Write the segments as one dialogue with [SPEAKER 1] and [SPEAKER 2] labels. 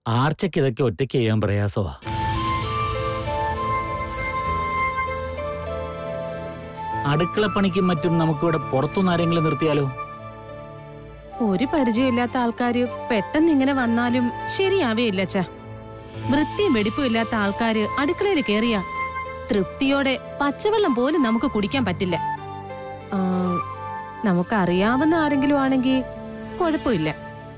[SPEAKER 1] ആർച്ചയ്ക്ക് ഇതൊക്കെ ഒറ്റയ്ക്ക് ചെയ്യാൻ പ്രയാസമാ അടുക്കളപ്പണിക്കും മറ്റും നമുക്കിവിടെ പുറത്തുനിന്ന് ആരെങ്കിലും നിർത്തിയാലോ
[SPEAKER 2] ഒരു പരിചയമില്ലാത്ത ആൾക്കാര് പെട്ടെന്ന് ഇങ്ങനെ വന്നാലും ശരിയാവേയില്ല അച്ഛാ വൃത്തിയും വെടിപ്പും ഇല്ലാത്ത ആൾക്കാര് അടുക്കളയിൽ കയറിയ തൃപ്തിയോടെ പച്ചവെള്ളം പോലും നമുക്ക് കുടിക്കാൻ പറ്റില്ല ആ, നമുക്കറിയാവുന്ന ആരെങ്കിലും ആണെങ്കിൽ കുഴപ്പമില്ല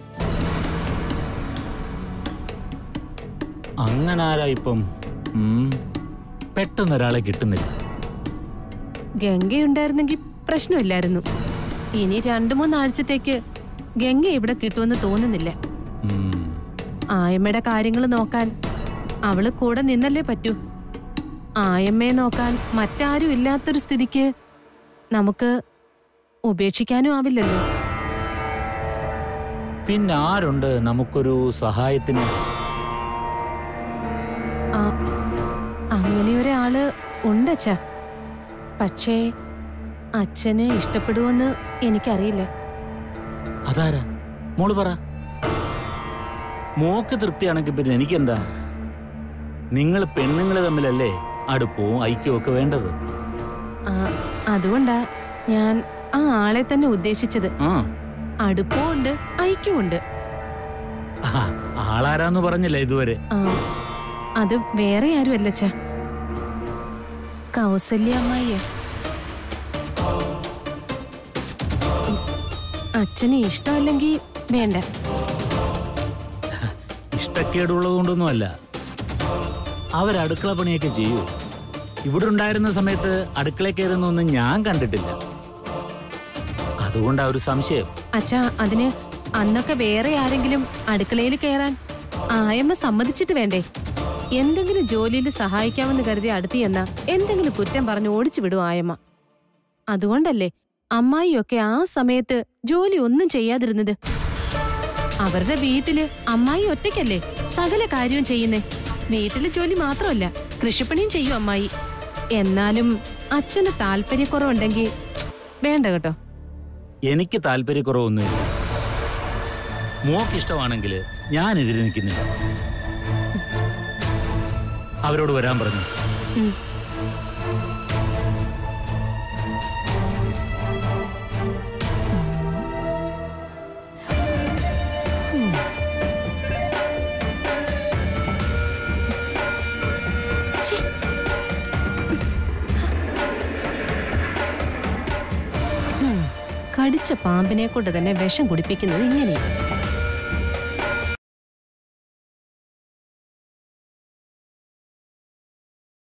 [SPEAKER 1] അങ്ങനെ ആരാ ഇപ്പം ഉം, പെട്ടെന്ന് ഒരാളെ കിട്ടുന്നില്ല
[SPEAKER 2] ഗംഗയുണ്ടായിരുന്നെങ്കിൽ പ്രശ്നമില്ലായിരുന്നു ഇനി രണ്ടു മൂന്നാഴ്ചത്തേക്ക് ഗംഗ ഇവിടെ കിട്ടുമെന്ന് തോന്നുന്നില്ല
[SPEAKER 1] ഉം,
[SPEAKER 2] ആയമ്മയുടെ കാര്യങ്ങൾ നോക്കാൻ അവള് കൂടെ നിന്നല്ലേ പറ്റൂ ആയമ്മയെ നോക്കാൻ മറ്റാരും ഇല്ലാത്തൊരു സ്ഥിതിക്ക് നമുക്ക് ഉപേക്ഷിക്കാനും ആവില്ലല്ലോ
[SPEAKER 1] പിന്നെ ആരുണ്ട് നമുക്കൊരു സഹായത്തിന്
[SPEAKER 2] ആ അങ്ങനെ ഒരാള് ഉണ്ടച്ഛ പക്ഷേ അച്ഛന് ഇഷ്ടപ്പെടുവോന്ന് എനിക്കറിയില്ല
[SPEAKER 1] അതാരാ മോള് പറ മോക്ക് തൃപ്തിയാണെങ്കിൽ പിന്നെ എനിക്കെന്താ നിങ്ങൾ പെണ്ണുങ്ങൾ തമ്മിലല്ലേ അടുപ്പവും ഐക്യവും ഒക്കെ വേണ്ടത്
[SPEAKER 2] ആ അതുകൊണ്ടാ ഞാൻ ആ ആളെ തന്നെ ഉദ്ദേശിച്ചത്
[SPEAKER 1] ആ
[SPEAKER 2] അടുപ്പവും ഉണ്ട് ഐക്യവും ഉണ്ട്
[SPEAKER 1] ആ, ആളാരാന്ന് പറഞ്ഞില്ല ഇതുവരെ
[SPEAKER 2] ആ, അത് വേറെ ആരും അല്ലച്ച കൗസല്യ അമ്മായിയ അച്ഛന് ഇഷ്ടമല്ലെങ്കിൽ വേണ്ട
[SPEAKER 1] ഇഷ്ടക്കേടുള്ളത് കൊണ്ടൊന്നുമല്ല അവരടുക്കള പണിയൊക്കെ ചെയ്യൂ ഇവിടെ ഉണ്ടായിരുന്ന സമയത്ത് അടുക്കള കയറുന്നൊന്നും ഞാൻ കണ്ടിട്ടില്ല അതുകൊണ്ടാ ഒരു സംശയം
[SPEAKER 2] അച്ഛാ അതിന് അന്നൊക്കെ വേറെ ആരെങ്കിലും അടുക്കളയിൽ കയറാൻ ആയമ്മ സമ്മതിച്ചിട്ട് വേണ്ടേ എന്തെങ്കിലും ജോലിയിൽ സഹായിക്കാമെന്ന് കരുതി അടുത്ത് ചെന്ന എന്തെങ്കിലും കുറ്റം പറഞ്ഞ് ഓടിച്ചു വിടും ആയമ്മ അതുകൊണ്ടല്ലേ അമ്മായിയൊക്കെ ആ സമയത്ത് ജോലി ഒന്നും ചെയ്യാതിരുന്നത് അവരുടെ വീട്ടില് അമ്മായി ഒറ്റയ്ക്കല്ലേ സകല കാര്യവും ചെയ്യുന്നേ വീട്ടിലെ ജോലി മാത്രമല്ല കൃഷിപ്പണിയും ചെയ്യും അമ്മായി എന്നാലും അച്ഛന് താല്പര്യക്കുറവുണ്ടെങ്കിൽ വേണ്ട കേട്ടോ
[SPEAKER 1] എനിക്ക് താല്പര്യക്കുറവൊന്നുമില്ല മോക്കിഷ്ടമാണെങ്കിൽ ഞാൻ എതിരെ നിൽക്കുന്നില്ല അവരോട് വരാൻ പറഞ്ഞു
[SPEAKER 2] ഉം. ശ്ശേ. ഉം. കടിച്ച പാമ്പിനെ കൊണ്ട് തന്നെ വിഷം കുടിപ്പിക്കുന്നത് ഇങ്ങനെയാ